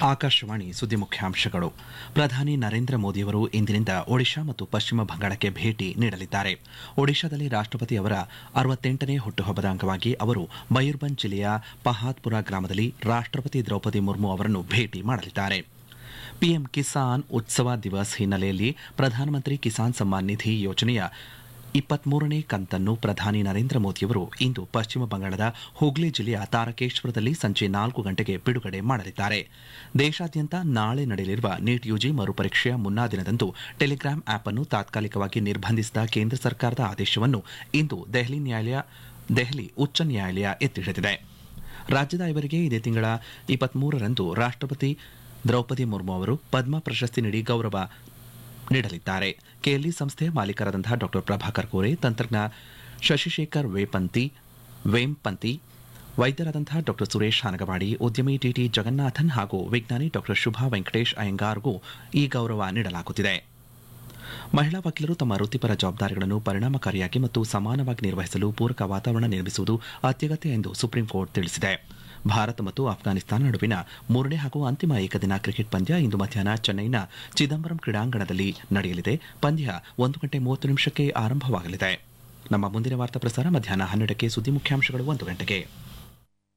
ಆಕಾಶವಾಣಿ ಸುದ್ದಿ ಮುಖ್ಯಾಂಶಗಳು ಪ್ರಧಾನಿ ನರೇಂದ್ರ ಮೋದಿಯವರು ಇಂದಿನಿಂದ ಒಡಿಶಾ ಮತ್ತು ಪಶ್ಚಿಮ ಬಂಗಾಳಕ್ಕೆ ಭೇಟಿ ನೀಡಲಿದ್ದಾರೆ ಒಡಿಶಾದಲ್ಲಿ ರಾಷ್ಟಪತಿ ಅವರ ಅರವತ್ತೆಂಟನೇ ಹುಟ್ಟುಹಬ್ಬದ ಅಂಗವಾಗಿ ಅವರು ಮಯೂರ್ಭಂಜ್ ಜಿಲ್ಲೆಯ ಪಹಾದ್ಪುರ ಗ್ರಾಮದಲ್ಲಿ ರಾಷ್ಟಪತಿ ದ್ರೌಪದಿ ಮುರ್ಮು ಅವರನ್ನು ಭೇಟಿ ಮಾಡಲಿದ್ದಾರೆ ಪಿಎಂ ಕಿಸಾನ್ ಉತ್ಸವ ದಿವಸ್ ಹಿನ್ನೆಲೆಯಲ್ಲಿ ಪ್ರಧಾನಮಂತ್ರಿ ಕಿಸಾನ್ ಸಮ್ಮಾನ್ ನಿಧಿ ಯೋಜನೆಯ ಇಪ್ಪತ್ಮೂರನೇ ಕಂತನ್ನು ಪ್ರಧಾನಿ ನರೇಂದ್ರ ಮೋದಿಯವರು ಇಂದು ಪಶ್ಚಿಮ ಬಂಗಾಳದ ಹುಗ್ಲಿ ಜಿಲ್ಲೆಯ ತಾರಕೇಶ್ವರದಲ್ಲಿ ಸಂಜೆ ನಾಲ್ಕು ಗಂಟೆಗೆ ಬಿಡುಗಡೆ ಮಾಡಲಿದ್ದಾರೆ ದೇಶಾದ್ಯಂತ ನಾಳೆ ನಡೆಯಲಿರುವ ನೀಟ್ ಯುಜಿ ಮರುಪರೀಕ್ಷೆಯ ಮುನ್ನಾ ದಿನದಂದು ಟೆಲಿಗ್ರಾಂ ಆಪ್ ಅನ್ನು ತಾತ್ಕಾಲಿಕವಾಗಿ ನಿರ್ಬಂಧಿಸಿದ ಕೇಂದ್ರ ಸರ್ಕಾರದ ಆದೇಶವನ್ನು ಇಂದು ದೆಹಲಿ ನ್ಯಾಯಾಲಯ ದೆಹಲಿ ಉಚ್ಚ ನ್ಯಾಯಾಲಯ ಎತ್ತಿಹಿಡಿದಿದೆ ರಾಜ್ಯದ ಐವರಿಗೆ ಇದೇ ತಿಂಗಳ ಇಪ್ಪತ್ಮೂರರಂದು ರಾಷ್ಟಪತಿ ದ್ರೌಪದಿ ಮುರ್ಮು ಅವರು ಪದ್ಮ ಪ್ರಶಸ್ತಿ ನೀಡಿ ಗೌರವ ನೀಡಲಿದ್ದಾರೆ ಕೆಎಲ್ಇ ಸಂಸ್ಥೆ ಮಾಲೀಕರಾದಂತಹ ಡಾ ಪ್ರಭಾಕರ್ ಕೋರೆ ತಂತ್ರಜ್ಞ ಶಶಿಶೇಖರ್ ವೇಪಂತಿ ವೇಂಪಂತಿ ವೈದ್ಯರಾದಂತಹ ಡಾ ಸುರೇಶ್ ಹಾನಗವಾಡಿ ಉದ್ಯಮಿ ಟಿಟಿ ಜಗನ್ನಾಥನ್ ಹಾಗೂ ವಿಜ್ಞಾನಿ ಡಾ ಶುಭಾ ವೆಂಕಟೇಶ್ ಅಯ್ಯಂಗಾರ್ಗೂ ಈ ಗೌರವ ನೀಡಲಾಗುತ್ತಿದೆ ಮಹಿಳಾ ವಕೀಲರು ತಮ್ಮ ವೃತ್ತಿಪರ ಜವಾಬ್ದಾರಿಗಳನ್ನು ಪರಿಣಾಮಕಾರಿಯಾಗಿ ಮತ್ತು ಸಮಾನವಾಗಿ ನಿರ್ವಹಿಸಲು ಪೂರಕ ವಾತಾವರಣ ನಿರ್ಮಿಸುವುದು ಅತ್ಯಗತ್ಯ ಎಂದು ಸುಪ್ರೀಂ ಕೋರ್ಟ್ ತಿಳಿಸಿದೆ ಭಾರತ ಮತ್ತು ಅಫ್ಘಾನಿಸ್ತಾನ ನಡುವಿನ ಮೂರನೇ ಹಾಗೂ ಅಂತಿಮ ಏಕದಿನ ಕ್ರಿಕೆಟ್ ಪಂದ್ಯ ಇಂದು ಮಧ್ಯಾಹ್ನ ಚೆನ್ನೈನ ಚಿದಂಬರಂ ಕ್ರೀಡಾಂಗಣದಲ್ಲಿ ನಡೆಯಲಿದೆ ಪಂದ್ಯ ಒಂದು ಗಂಟೆ ಮೂವತ್ತು ನಿಮಿಷಕ್ಕೆ ಆರಂಭವಾಗಲಿದೆ ನಮ್ಮ ಮುಂದಿನ ವಾರ್ತಾ ಪ್ರಸಾರ ಮಧ್ಯಾಹ್ನ ಹನ್ನೆರಡಕ್ಕೆ ಸುದ್ದಿ ಮುಖ್ಯಾಂಶಗಳು ಒಂದು ಗಂಟೆಗೆ